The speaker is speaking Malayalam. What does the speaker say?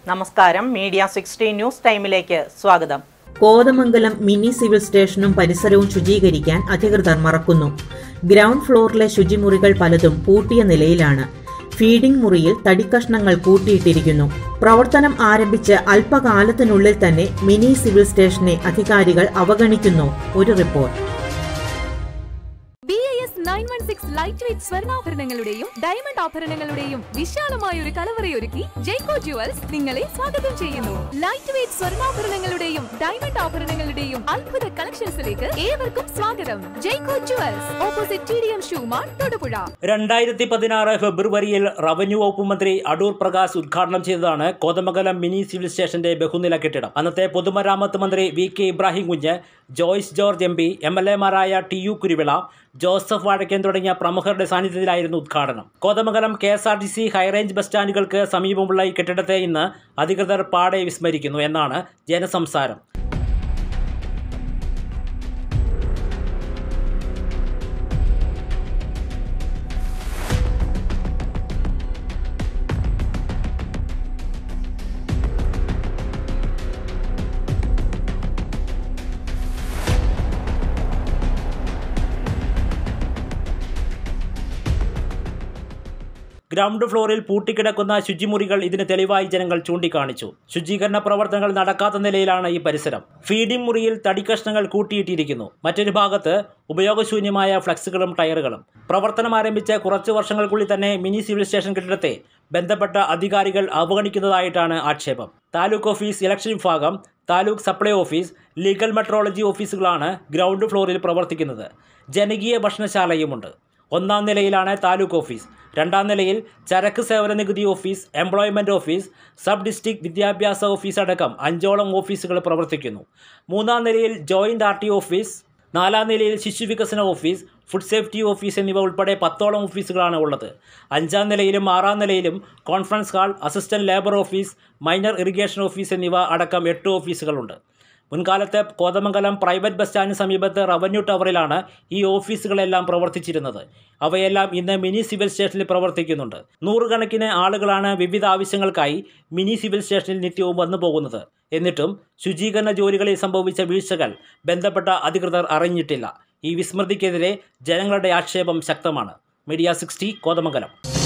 നമസ്കാരം മീഡിയ സിക്സ്റ്റി ന്യൂസ് ടൈമിലേക്ക് സ്വാഗതം കോതമംഗലം മിനി സിവിൽ സ്റ്റേഷനും പരിസരവും ശുചീകരിക്കാൻ അധികൃതർ മറക്കുന്നു ഗ്രൗണ്ട് ഫ്ലോറിലെ ശുചിമുറികൾ പലതും പൂട്ടിയ നിലയിലാണ് ഫീഡിംഗ് മുറിയിൽ തടിക്കഷ്ണങ്ങൾ കൂട്ടിയിട്ടിരിക്കുന്നു പ്രവർത്തനം ആരംഭിച്ച് അല്പകാലത്തിനുള്ളിൽ തന്നെ മിനി സിവിൽ സ്റ്റേഷനെ അധികാരികൾ അവഗണിക്കുന്നു ഒരു report B I S nine one six light weight സ്വർണ്ണാഭരണങ്ങളുടെയും ഡയമണ്ട് ആഭരണങ്ങളുടെയും വിശാലമായ ഒരു കലവറയൊരുക്കി ജയ്കോ ജുവൽസ് നിങ്ങളെ സ്വാഗതം ചെയ്യുന്നു ലൈറ്റ് വെയ്റ്റ് സ്വർണ്ണാഭരണങ്ങളുടെയും ഡയമണ്ട് ആഭരണങ്ങളുടെയും അത്ഭുത കളക്ഷൻസിലേക്ക് ഏവർക്കും സ്വാഗതം Jaico jewels opposite T D M ഷൂമാർ തൊടുപുഴ രണ്ടായിരത്തി പതിനാറ് ഫെബ്രുവരിയിൽ റവന്യൂ വകുപ്പ് മന്ത്രി അടൂർ പ്രകാശ് ഉദ്ഘാടനം ചെയ്തതാണ് കോതമംഗലം മിനി സിവിൽ സ്റ്റേഷന്റെ ബഹുനില കെട്ടിടം അന്നത്തെ പൊതുമരാമത്ത് മന്ത്രി V K Ibrahim Kunju Joice George M P M L എമാരായ ടി യു കുരുവിള ജോസഫ് വാഴക്കൻ തുടങ്ങിയ പ്രമുഖരുടെ സാന്നിധ്യത്തിലായിരുന്നു ഉദ്ഘാടനം Kothamangalam K S R T C high range bus സ്റ്റാൻഡുകൾക്ക് സമീപമുള്ള ഈ കെട്ടിടത്തെ ഇന്ന് അധികൃതർ പാടെ വിസ്മരിക്കുന്നു എന്നാണ് ജനസംസാരം ഗ്രൗണ്ട് ഫ്ലോറിൽ പൂട്ടിക്കിടക്കുന്ന ശുചിമുറികൾ ഇതിന് തെളിവായി ജനങ്ങൾ ചൂണ്ടിക്കാണിച്ചു ശുചീകരണ പ്രവർത്തനങ്ങൾ നടക്കാത്ത നിലയിലാണ് ഈ പരിസരം ഫീഡിംഗ് മുറിയിൽ തടിക്കഷ്ണങ്ങൾ കൂട്ടിയിട്ടിരിക്കുന്നു മറ്റൊരു ഭാഗത്ത് ഉപയോഗശൂന്യമായ ഫ്ലക്സുകളും ടയറുകളും പ്രവർത്തനം ആരംഭിച്ച കുറച്ചു വർഷങ്ങൾക്കുള്ളിൽ തന്നെ മിനി സിവിൽ സ്റ്റേഷൻ കെട്ടിടത്തെ ബന്ധപ്പെട്ട അധികാരികൾ അവഗണിക്കുന്നതായിട്ടാണ് ആക്ഷേപം താലൂക്ക് ഓഫീസ് ഇലക്ഷൻ വിഭാഗം taluk supply office legal metrology ഓഫീസുകളാണ് ഗ്രൗണ്ട് ഫ്ലോറിൽ പ്രവർത്തിക്കുന്നത് ജനകീയ ഭക്ഷണശാലയുമുണ്ട് ഒന്നാം നിലയിലാണ് താലൂക്ക് ഓഫീസ് രണ്ടാം നിലയിൽ ചരക്ക് സേവന നികുതി office employment office sub district വിദ്യാഭ്യാസ ഓഫീസ് അടക്കം അഞ്ചോളം ഓഫീസുകൾ പ്രവർത്തിക്കുന്നു മൂന്നാം നിലയിൽ ജോയിൻ്റ് ആർ ടി ഓഫീസ് നാലാം നിലയിൽ ശിശു വികസന ഓഫീസ് ഫുഡ് സേഫ്റ്റി ഓഫീസ് എന്നിവ ഉൾപ്പെടെ പത്തോളം ഓഫീസുകളാണ് ഉള്ളത് അഞ്ചാം നിലയിലും ആറാം നിലയിലും conference hall assistant labour office minor irrigation office എന്നിവ അടക്കം എട്ട് ഓഫീസുകളുണ്ട് മുൻകാലത്ത് കോതമംഗലം പ്രൈവറ്റ് ബസ് സ്റ്റാൻഡിന് സമീപത്ത് റവന്യൂ ടവറിലാണ് ഈ ഓഫീസുകളെല്ലാം പ്രവർത്തിച്ചിരുന്നത് അവയെല്ലാം ഇന്ന് മിനി സിവിൽ സ്റ്റേഷനിൽ പ്രവർത്തിക്കുന്നുണ്ട് നൂറുകണക്കിന് ആളുകളാണ് വിവിധ ആവശ്യങ്ങൾക്കായി മിനി സിവിൽ സ്റ്റേഷനിൽ നിത്യവും വന്നു പോകുന്നത് എന്നിട്ടും ശുചീകരണ ജോലികളിൽ സംഭവിച്ച വീഴ്ചകൾ ബന്ധപ്പെട്ട അധികൃതർ അറിഞ്ഞിട്ടില്ല ഈ വിസ്മൃതിക്കെതിരെ ജനങ്ങളുടെ ആക്ഷേപം ശക്തമാണ് മീഡിയ സിക്സ്റ്റി കോതമംഗലം